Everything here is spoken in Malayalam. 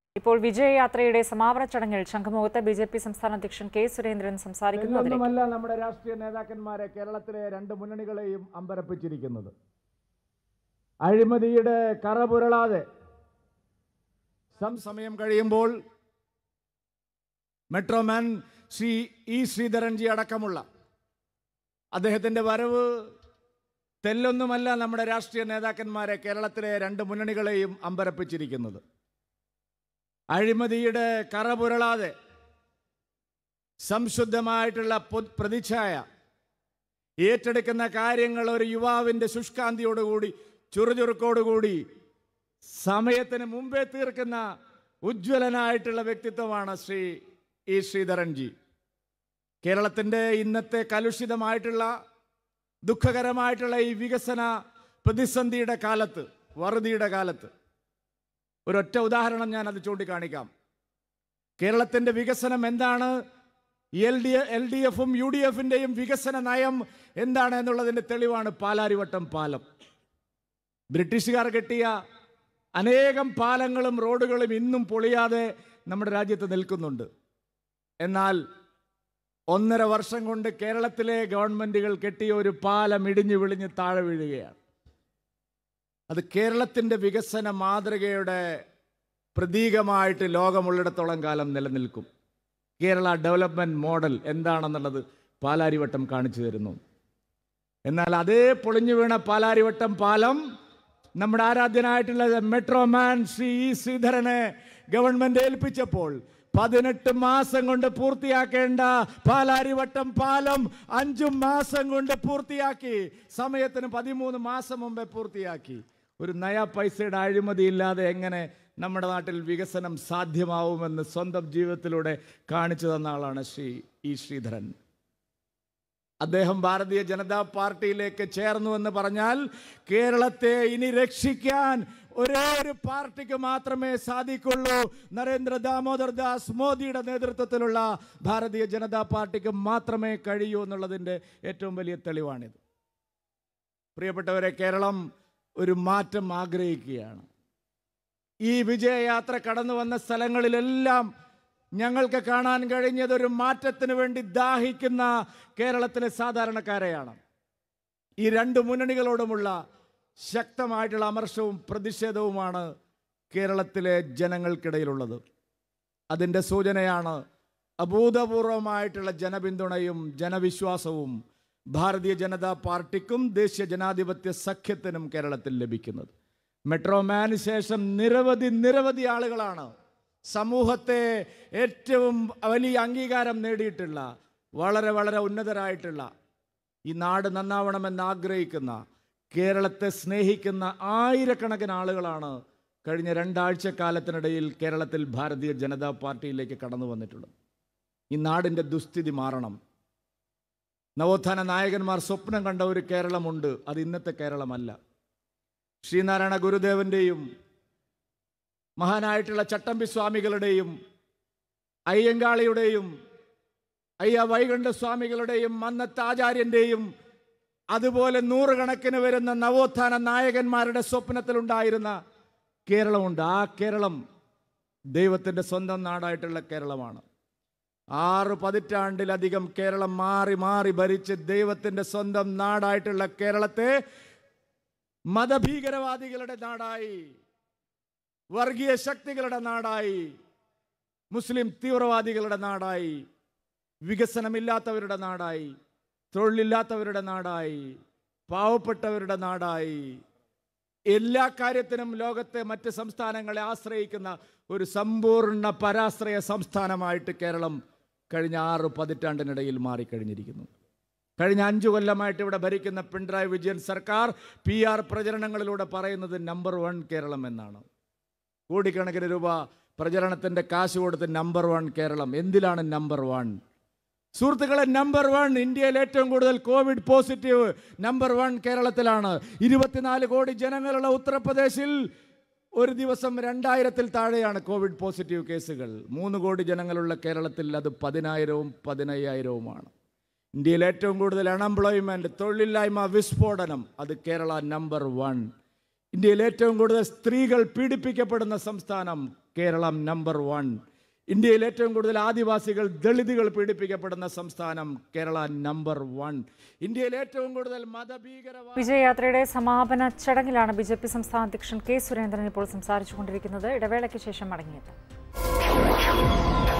ഇപ്പോൾ വിജയയാത്രയുടെ സമാപന ചടങ്ങിൽ ശംഖുമുഖത്ത് ബി ജെ പി സംസ്ഥാന അധ്യക്ൻ കെ സുരേന്ദ്രൻ സംസാരിക്കുന്നു അതിലേക്ക് ഇതൊന്നുമല്ല നമ്മുടെ രാഷ്ട്രീയ നേതാക്കന്മാരെ കേരളത്തിലെ രണ്ട് മുന്നണികളെയും അമ്പരപ്പിച്ചിരിക്കുന്നത് അഴിമതിയുടെ കറപുരളാതെ സം സമയം കഴിയുമ്പോൾ മെട്രോമാൻ ശ്രീ ഇ ശ്രീധരൻജി അടക്കമുള്ള അദ്ദേഹത്തിൻ്റെ വരവ് തെല്ലൊന്നുമല്ല നമ്മുടെ രാഷ്ട്രീയ നേതാക്കന്മാരെ കേരളത്തിലെ രണ്ട് മുന്നണികളെയും അമ്പരപ്പിച്ചിരിക്കുന്നത് അഴിമതിയുടെ കറപുരളാതെ സംശുദ്ധമായിട്ടുള്ള പൊ- പ്രതിച്ഛായ ഏറ്റെടുക്കുന്ന കാര്യങ്ങൾ ഒരു യുവാവിൻ്റെ ശുഷ്കാന്തിയോടുകൂടി ചുറുചുറുക്കോടുകൂടി സമയത്തിന് മുമ്പേ തീർക്കുന്ന ഉജ്ജ്വലനായിട്ടുള്ള വ്യക്തിത്വമാണ് ശ്രീ ഇ ശ്രീധരൻജി കേരളത്തിൻ്റെ ഇന്നത്തെ കലുഷിതമായിട്ടുള്ള ദുഃഖകരമായിട്ടുള്ള ഈ വികസന പ്രതിസന്ധിയുടെ കാലത്ത് വറുതിയുടെ കാലത്ത് ഒരൊറ്റ ഉദാഹരണം ഞാൻ അത് ചൂണ്ടിക്കാണിക്കാം കേരളത്തിൻ്റെ വികസനം എന്താണ് എൽ ഡി എൽ ഡി എഫും യു ഡി എഫിൻ്റെയും വികസന നയം എന്താണ് എന്നുള്ളതിൻ്റെ തെളിവാണ് പാലാരിവട്ടം പാലം ബ്രിട്ടീഷുകാർ കെട്ടിയ അനേകം പാലങ്ങളും റോഡുകളും ഇന്നും പൊളിയാതെ നമ്മുടെ രാജ്യത്ത് നിൽക്കുന്നുണ്ട് എന്നാൽ ഒന്നര വർഷം കൊണ്ട് കേരളത്തിലെ ഗവൺമെൻറ്റുകൾ കെട്ടിയ ഒരു പാലം ഇടിഞ്ഞു വിളിഞ്ഞ് താഴെ വീഴുകയാണ് അത് കേരളത്തിൻ്റെ വികസന മാതൃകയുടെ പ്രതീകമായിട്ട് ലോകമുള്ളിടത്തോളം കാലം നിലനിൽക്കും കേരള ഡെവലപ്മെൻറ്റ് മോഡൽ എന്താണെന്നുള്ളത് പാലാരിവട്ടം കാണിച്ചു തരുന്നു എന്നാൽ അതേ പൊളിഞ്ഞു വീണ പാലാരിവട്ടം പാലം നമ്മുടെ ആരാധ്യനായിട്ടുള്ള മെട്രോമാൻ ശ്രീ ഇ ശ്രീധരനെ ഗവൺമെന്റ് ഏൽപ്പിച്ചപ്പോൾ പതിനെട്ട് മാസം കൊണ്ട് പൂർത്തിയാക്കേണ്ട പാലാരിവട്ടം പാലം അഞ്ചു മാസം കൊണ്ട് പൂർത്തിയാക്കി സമയത്തിന് പതിമൂന്ന് മാസം മുമ്പേ പൂർത്തിയാക്കി ഒരു നയ പൈസയുടെ അഴിമതി ഇല്ലാതെ എങ്ങനെ നമ്മുടെ നാട്ടിൽ വികസനം സാധ്യമാവുമെന്ന് സ്വന്തം ജീവിതത്തിലൂടെ കാണിച്ചു തന്ന ആളാണ് ശ്രീ ഇ ശ്രീധരൻ അദ്ദേഹം ഭാരതീയ ജനതാ പാർട്ടിയിലേക്ക് ചേർന്നു എന്ന് പറഞ്ഞാൽ കേരളത്തെ ഇനി രക്ഷിക്കാൻ ഒരേ ഒരു പാർട്ടിക്ക് മാത്രമേ സാധിക്കുള്ളൂ നരേന്ദ്ര ദാമോദർ ദാസ് മോദിയുടെ നേതൃത്വത്തിലുള്ള ഭാരതീയ ജനതാ പാർട്ടിക്ക് മാത്രമേ കഴിയൂ എന്നുള്ളതിൻ്റെ ഏറ്റവും വലിയ തെളിവാണിത് പ്രിയപ്പെട്ടവരെ കേരളം ഒരു മാറ്റം ആഗ്രഹിക്കുകയാണ് ഈ വിജയയാത്ര കടന്നു വന്ന സ്ഥലങ്ങളിലെല്ലാം ഞങ്ങൾക്ക് കാണാൻ കഴിഞ്ഞത് ഒരു മാറ്റത്തിന് വേണ്ടി ദാഹിക്കുന്ന കേരളത്തിലെ സാധാരണക്കാരെയാണ് ഈ രണ്ട് മുന്നണികളോടുമുള്ള ശക്തമായിട്ടുള്ള അമർഷവും പ്രതിഷേധവുമാണ് കേരളത്തിലെ ജനങ്ങൾക്കിടയിലുള്ളത് അതിൻ്റെ സൂചനയാണ് അഭൂതപൂർവമായിട്ടുള്ള ജനപിന്തുണയും ജനവിശ്വാസവും ഭാരതീയ ജനതാ പാർട്ടിക്കും ദേശീയ ജനാധിപത്യ സഖ്യത്തിനും കേരളത്തിൽ ലഭിക്കുന്നത് മെട്രോമാന് ശേഷം നിരവധി നിരവധി ആളുകളാണ് സമൂഹത്തെ ഏറ്റവും വലിയ അംഗീകാരം നേടിയിട്ടുള്ള വളരെ വളരെ ഉന്നതരായിട്ടുള്ള ഈ നാട് നന്നാവണമെന്ന് ആഗ്രഹിക്കുന്ന കേരളത്തെ സ്നേഹിക്കുന്ന ആയിരക്കണക്കിന് ആളുകളാണ് കഴിഞ്ഞ രണ്ടാഴ്ച കാലത്തിനിടയിൽ കേരളത്തിൽ ഭാരതീയ ജനതാ പാർട്ടിയിലേക്ക് കടന്നു വന്നിട്ടുള്ളത് ഈ നാടിൻ്റെ ദുസ്ഥിതി മാറണം നവോത്ഥാന നായകന്മാർ സ്വപ്നം കണ്ട ഒരു കേരളമുണ്ട് അത് ഇന്നത്തെ കേരളമല്ല ശ്രീനാരായണ ഗുരുദേവൻ്റെയും മഹാനായിട്ടുള്ള ചട്ടമ്പി സ്വാമികളുടെയും അയ്യങ്കാളിയുടെയും അയ്യ വൈകുണ്ഠ സ്വാമികളുടെയും മന്നത്ത് ആചാര്യൻ്റെയും അതുപോലെ നൂറുകണക്കിന് വരുന്ന നവോത്ഥാന നായകന്മാരുടെ സ്വപ്നത്തിലുണ്ടായിരുന്ന കേരളമുണ്ട് ആ കേരളം ദൈവത്തിൻ്റെ സ്വന്തം നാടായിട്ടുള്ള കേരളമാണ് ആറ് പതിറ്റാണ്ടിലധികം കേരളം മാറി മാറി ഭരിച്ച് ദൈവത്തിൻ്റെ സ്വന്തം നാടായിട്ടുള്ള കേരളത്തെ മതഭീകരവാദികളുടെ നാടായി വർഗീയ ശക്തികളുടെ നാടായി മുസ്ലിം തീവ്രവാദികളുടെ നാടായി വികസനമില്ലാത്തവരുടെ നാടായി തൊഴിലില്ലാത്തവരുടെ നാടായി പാവപ്പെട്ടവരുടെ നാടായി എല്ലാ കാര്യത്തിനും ലോകത്തെ മറ്റ് സംസ്ഥാനങ്ങളെ ആശ്രയിക്കുന്ന ഒരു സമ്പൂർണ്ണ പരാശ്രയ സംസ്ഥാനമായിട്ട് കേരളം കഴിഞ്ഞ ആറ് പതിറ്റാണ്ടിനിടയിൽ മാറിക്കഴിഞ്ഞിരിക്കുന്നു കഴിഞ്ഞ അഞ്ചു കൊല്ലമായിട്ട് ഇവിടെ ഭരിക്കുന്ന പിണറായി വിജയൻ സർക്കാർ പി ആർ പ്രചരണങ്ങളിലൂടെ പറയുന്നത് നമ്പർ വൺ കേരളം എന്നാണ് കോടിക്കണക്കിന് രൂപ പ്രചരണത്തിൻ്റെ കാശ് കൊടുത്ത് നമ്പർ വൺ കേരളം എന്തിലാണ് നമ്പർ വൺ സുഹൃത്തുക്കളെ നമ്പർ വൺ ഇന്ത്യയിൽ ഏറ്റവും കൂടുതൽ കോവിഡ് പോസിറ്റീവ് നമ്പർ വൺ കേരളത്തിലാണ് ഇരുപത്തിനാല് കോടി ജനങ്ങളുള്ള ഉത്തർപ്രദേശിൽ ഒരു ദിവസം രണ്ടായിരത്തിൽ താഴെയാണ് കോവിഡ് പോസിറ്റീവ് കേസുകൾ മൂന്ന് കോടി ജനങ്ങളുള്ള കേരളത്തിൽ അത് പതിനായിരവും പതിനയ്യായിരവുമാണ് ഇന്ത്യയിൽ ഏറ്റവും കൂടുതൽ അൺഎംപ്ലോയ്മെൻറ്റ് തൊഴിലില്ലായ്മ വിസ്ഫോടനം അത് കേരള നമ്പർ വൺ ഇന്ത്യയിൽ ഏറ്റവും കൂടുതൽ സ്ത്രീകൾ പീഡിപ്പിക്കപ്പെടുന്ന സംസ്ഥാനം കേരളം നമ്പർ വൺ ഇന്ത്യയിൽ ഏറ്റവും കൂടുതൽ ആദിവാസികൾ ദളിതുകൾ പീഡിപ്പിക്കപ്പെടുന്ന സംസ്ഥാനം കേരള നമ്പർ വൺ ഇന്ത്യയിൽ ഏറ്റവും കൂടുതൽ മതഭീകരവാദ വിജയയാത്രയുടെ സമാപന ചടങ്ങിലാണ് ബി ജെ പി സംസ്ഥാന അധ്യക്ഷൻ കെ സുരേന്ദ്രൻ ഇപ്പോൾ സംസാരിച്ചുകൊണ്ടിരിക്കുന്നത് ഇടവേളയ്ക്ക് ശേഷം മടങ്ങിയെത്തും